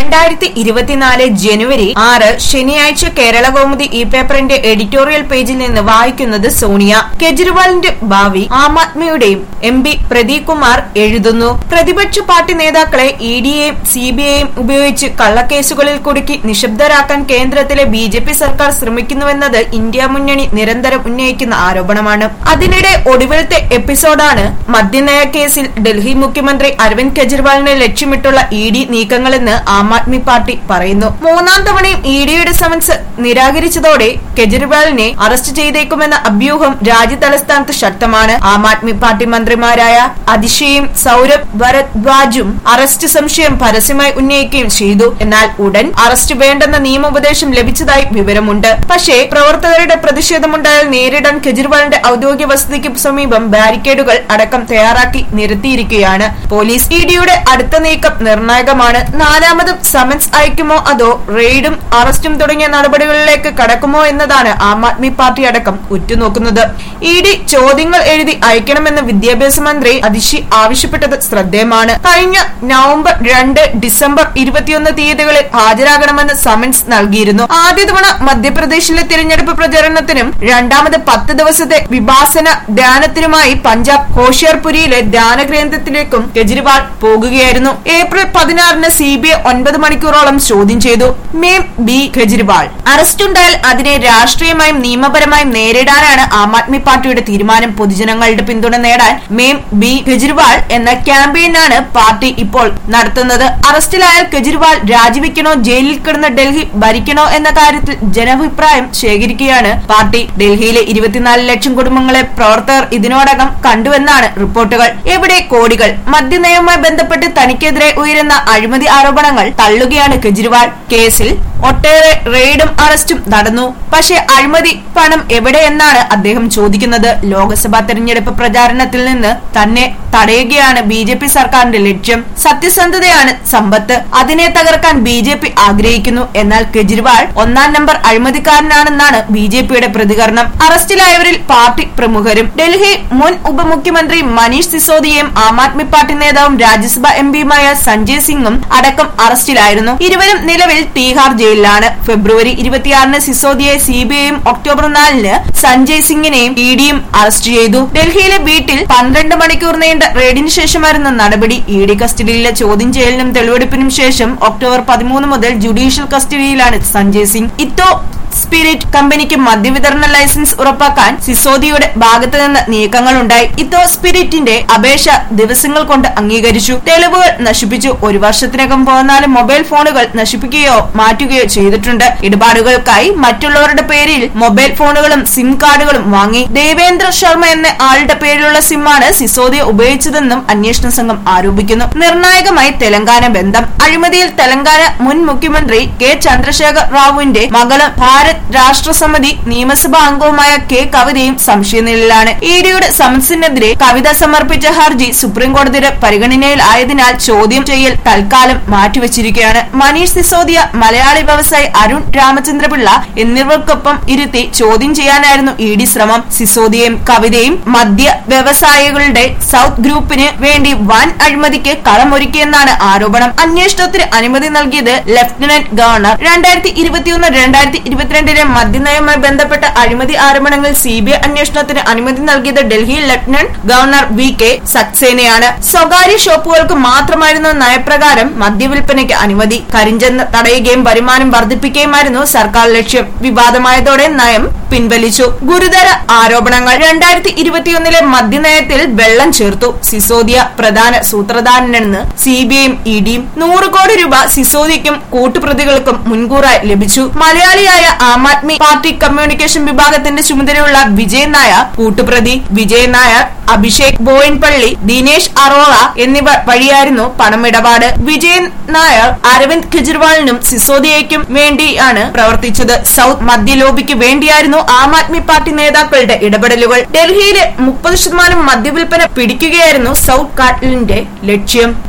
രണ്ടായിരത്തി ഇരുപത്തിനാല് ജനുവരി ആറ് ശനിയാഴ്ച കേരള കൗമുദി ഈ പേപ്പറിന്റെ എഡിറ്റോറിയൽ പേജിൽ നിന്ന് വായിക്കുന്നത് സോണിയ കെജ്രിവാളിന്റെ ഭാവി ആം ആദ്മിയുടെയും എം പി പ്രദീപ് കുമാർ എഴുതുന്നു പ്രതിപക്ഷ പാർട്ടി നേതാക്കളെ ഇ ഡിയെയും സി ബി ഐയും ഉപയോഗിച്ച് കള്ളക്കേസുകളിൽ കുടുക്കി നിശബ്ദരാക്കാൻ കേന്ദ്രത്തിലെ ബി ജെ പി സർക്കാർ ശ്രമിക്കുന്നുവെന്നത് ഇന്ത്യ മുന്നണി നിരന്തരം ഉന്നയിക്കുന്ന ആരോപണമാണ് അതിനിടെ ഒടുവിലത്തെ എപ്പിസോഡാണ് മദ്യനയ കേസിൽ ഡൽഹി മുഖ്യമന്ത്രി അരവിന്ദ് കെജ്രിവാളിനെ ലക്ഷ്യമിട്ടുള്ള ഇ ഡി നീക്കങ്ങളെന്ന് ആം ആദ്മി പാർട്ടി പറയുന്നു മൂന്നാം തവണയും ഇ ഡിയുടെ സമൻസ് നിരാകരിച്ചതോടെ കെജ്രിവാളിനെ അറസ്റ്റ് ചെയ്തേക്കുമെന്ന അഭ്യൂഹം രാജ്യ തലസ്ഥാനത്ത് ശക്തമാണ് ആം ആദ്മി പാർട്ടി മന്ത്രിമാരായ അതിഷയും സൌരഭ് ഭരദ്വാജും അറസ്റ്റ് സംശയം പരസ്യമായി ഉന്നയിക്കുകയും ചെയ്തു എന്നാൽ ഉടൻ അറസ്റ്റ് വേണ്ടെന്ന നിയമോപദേശം ലഭിച്ചതായി വിവരമുണ്ട് പക്ഷേ പ്രവർത്തകരുടെ പ്രതിഷേധമുണ്ടായാൽ നേരിടാൻ കെജ്രിവാളിന്റെ ഔദ്യോഗിക വസതിക്ക് സമീപം ബാരിക്കേഡുകൾ അടക്കം തയ്യാറാക്കി നിരത്തിയിരിക്കുകയാണ് പോലീസ് ഇ ഡിയുടെ അടുത്ത നീക്കം നിർണായകമാണ് നാലാമതും സമൻസ് അയക്കുമോ അതോ റെയ്ഡും അറസ്റ്റും തുടങ്ങിയ നടപടികളിലേക്ക് കടക്കുമോ എന്നതാണ് ആം ആദ്മി പാർട്ടി അടക്കം ഉറ്റുനോക്കുന്നത് ഇ ഡി ചോദ്യങ്ങൾ എഴുതി അയക്കണമെന്ന് വിദ്യാഭ്യാസ മന്ത്രി അതിഷി ആവശ്യപ്പെട്ടത് ശ്രദ്ധേയമാണ് കഴിഞ്ഞ നവംബർ രണ്ട് ഡിസംബർ ഇരുപത്തിയൊന്ന് തീയതികളിൽ ഹാജരാകണമെന്ന് സമൻസ് നൽകിയിരുന്നു ആദ്യ തവണ മധ്യപ്രദേശിലെ തിരഞ്ഞെടുപ്പ് പ്രചരണത്തിനും രണ്ടാമത് പത്ത് ദിവസത്തെ വിഭാസന ധ്യാനത്തിനുമായി പഞ്ചാബ് ഹോഷിയാർപുരിയിലെ ധ്യാന കേന്ദ്രത്തിലേക്കും കെജ്രിവാൾ പോകുകയായിരുന്നു ഏപ്രിൽ പതിനാറിന് സി ബി ഐ ഒൻപത് മണിക്കൂറോളം ചോദ്യം ചെയ്തു മേം ബി കെജ്രിവാൾ അറസ്റ്റ് ഉണ്ടായാൽ അതിനെ രാഷ്ട്രീയമായും നിയമപരമായും നേരിടാനാണ് ആം ആദ്മി പാർട്ടിയുടെ തീരുമാനം പൊതുജനങ്ങളുടെ പിന്തുണ നേടാൻ മേം ബി കെജ്രിവാൾ എന്ന ക്യാമ്പയിനാണ് പാർട്ടി ഇപ്പോൾ നടത്തുന്നത് അറസ്റ്റിലായാൽ കെജ്രിവാൾ രാജിവെക്കണോ ജയിലിൽ കിടന്ന് ഡൽഹി ഭരിക്കണോ എന്ന കാര്യത്തിൽ ജനാഭിപ്രായം ശേഖരിക്കുകയാണ് പാർട്ടി ഡൽഹിയിലെ ഇരുപത്തിനാല് ലക്ഷം കുടുംബങ്ങളെ പ്രവർത്തകർ ഇതിനോടകം കണ്ടുവെന്നാണ് റിപ്പോർട്ടുകൾ എവിടെ കോടികൾ മദ്യനയവുമായി ബന്ധപ്പെട്ട് തനിക്കെതിരെ ഉയരുന്ന അഴിമതി ആരോപണങ്ങൾ തള്ളുകയാണ് കെജ്രിവാൾ കേസിൽ ഒട്ടേറെ റെയ്ഡും അറസ്റ്റും നടന്നു പക്ഷേ അഴിമതി പണം എവിടെയെന്നാണ് അദ്ദേഹം ചോദിക്കുന്നത് ലോക്സഭാ തെരഞ്ഞെടുപ്പ് പ്രചാരണത്തിൽ നിന്ന് തന്നെ തടയുകയാണ് ബി ജെ പി സർക്കാരിന്റെ ലക്ഷ്യം സത്യസന്ധതയാണ് സമ്പത്ത് അതിനെ തകർക്കാൻ ബി ജെ പി ആഗ്രഹിക്കുന്നു എന്നാൽ കെജ്രിവാൾ ഒന്നാം നമ്പർ അഴിമതിക്കാരനാണെന്നാണ് ബി ജെ പിയുടെ പ്രതികരണം അറസ്റ്റിലായവരിൽ പാർട്ടി പ്രമുഖരും ഡൽഹി മുൻ ഉപമുഖ്യമന്ത്രി മനീഷ് സിസോദിയയും ആം ആദ്മി പാർട്ടി നേതാവും രാജ്യസഭാ എം പിയുമായ സഞ്ജയ് സിംഗും അടക്കം അറസ്റ്റിലായിരുന്നു ഇരുവരും നിലവിൽ തീഹാർ ജയിലിലാണ് ഫെബ്രുവരി ഇരുപത്തിയാറിന് സിസോദിയെ സി ബി ഐയും ഒക്ടോബർ നാലിന് സഞ്ജയ് സിംഗിനെയും ഇ ഡിയും അറസ്റ്റ് ചെയ്തു ഡൽഹിയിലെ വീട്ടിൽ പന്ത്രണ്ട് മണിക്കൂർ നീണ്ട റെയ്ഡിന് ശേഷമായിരുന്നു നടപടി ഇ ഡി കസ്റ്റഡിയിലെ ചോദ്യം ചെയ്യലിനും തെളിവെടുപ്പിനും ശേഷം ഒക്ടോബർ പതിമൂന്ന് മുതൽ ജുഡീഷ്യൽ കസ്റ്റഡിയിലാണ് സഞ്ജയ് സിംഗ് ഇത്തോ സ്പിരിറ്റ് കമ്പനിക്ക് മദ്യവിതരണ ലൈസൻസ് ഉറപ്പാക്കാൻ സിസോദിയുടെ ഭാഗത്ത് നിന്ന് നീക്കങ്ങളുണ്ടായി ഇത്തോ സ്പിരിറ്റിന്റെ അപേക്ഷ ദിവസങ്ങൾ കൊണ്ട് അംഗീകരിച്ചു തെളിവുകൾ നശിപ്പിച്ചു ഒരു വർഷത്തിനകം പതിനാല് മൊബൈൽ ഫോണുകൾ നശിപ്പിക്കുകയോ മാറ്റുകയോ ചെയ്തിട്ടുണ്ട് ഇടപാടുകൾക്കായി മറ്റുള്ളവരുടെ പേരിൽ മൊബൈൽ ഫോണുകളും സിം കാർഡുകളും വാങ്ങി ദേവേന്ദ്ര ശർമ്മ എന്ന ആളുടെ പേരിലുള്ള സിമ്മാണ് സിസോദിയ ഉപയോഗിച്ചതെന്നും അന്വേഷണ സംഘം ആരോപിക്കുന്നു നിർണായകമായി തെലങ്കാന ബന്ധം അഴിമതിയിൽ തെലങ്കാന മുൻ മുഖ്യമന്ത്രി കെ ചന്ദ്രശേഖർ റാവുവിന്റെ മകള് ഭാരത് രാഷ്ട്രസമിതി നിയമസഭാ അംഗവുമായ കെ കവിതയും സംശയനിലയിലാണ് ഇ ഡിയുടെ സമൻസിനെതിരെ കവിത സമർപ്പിച്ച ഹർജി സുപ്രീം കോടതിയുടെ പരിഗണനയിൽ ആയതിനാൽ ചോദ്യം ചെയ്യൽ തൽക്കാലം മാറ്റിവെച്ചിരിക്കുകയാണ് മനീഷ് സിസോദിയ മലയാളി വ്യവസായി അരുൺ രാമചന്ദ്രപിള്ള എന്നിവർക്കൊപ്പം ഇരുത്തി ചോദ്യം ചെയ്യാനായിരുന്നു ഇ ഡി ശ്രമം സിസോദിയയും കവിതയും മദ്യ വ്യവസായികളുടെ സൗത്ത് ഗ്രൂപ്പിന് വേണ്ടി വൻ അഴിമതിക്ക് കളമൊരുക്കിയെന്നാണ് ആരോപണം അന്വേഷണത്തിന് അനുമതി നൽകിയത് ലഫ്റ്റനന്റ് ഗവർണർ രണ്ടായിരത്തി ഇരുപത്തിയൊന്ന് രണ്ടായിരത്തി ഇരുപത്തിരണ്ടിലെ മദ്യനയവുമായി ബന്ധപ്പെട്ട അഴിമതി ആരോപണങ്ങൾ സി ബി ഐ അന്വേഷണത്തിന് അനുമതി നൽകിയത് Delhi lieutenant governor V K സക്സേനയാണ് സ്വകാര്യ ഷോപ്പുകൾക്ക് മാത്രമായിരുന്നു നയപ്രകാരം മദ്യവിൽപ്പനയ്ക്ക് അനുമതി കരിഞ്ചന്ത തടയുകയും വരുമാനം വർദ്ധിപ്പിക്കുകയുമായിരുന്നു സർക്കാർ ലക്ഷ്യം വിവാദമായതോടെ നയം പിൻവലിച്ചു ഗുരുതര ആരോപണങ്ങൾ രണ്ടായിരത്തി ഇരുപത്തിയൊന്നിലെ മദ്യനയത്തിൽ വെള്ളം ചേർത്തു സിസോദിയ പ്രധാന സൂത്രധാരനെന്ന് സി ബി ഐയും ഇ ഡിയും നൂറ് കോടി രൂപ സിസോദിയക്കും കൂട്ടുപ്രതികൾക്കും മുൻകൂറായി ലഭിച്ചു മലയാളിയായ ആം ആദ്മി പാർട്ടി കമ്മ്യൂണിക്കേഷൻ വിഭാഗത്തിന്റെ ചുമതലയുള്ള വിജയ് നായർ കൂട്ടുപ്രതി വിജയ് നായർ അഭിഷേക് ബോയിൻപള്ളി ദിനേശ് അറോറ എന്നിവർ വഴിയായിരുന്നു പണമിടപാട് വിജയൻ നായർ അരവിന്ദ് കെജ്രിവാളിനും സിസോദിയയ്ക്കും വേണ്ടിയാണ് പ്രവർത്തിച്ചത് സൗത്ത് മദ്യ ലോബിക്ക് വേണ്ടിയായിരുന്നു ആം ആദ്മി പാർട്ടി നേതാക്കളുടെ ഇടപെടലുകൾ ഡൽഹിയിലെ മുപ്പത് ശതമാനം മദ്യവിൽപ്പന പിടിക്കുകയായിരുന്നു സൗത്ത് കാട്ടിലിന്റെ ലക്ഷ്യം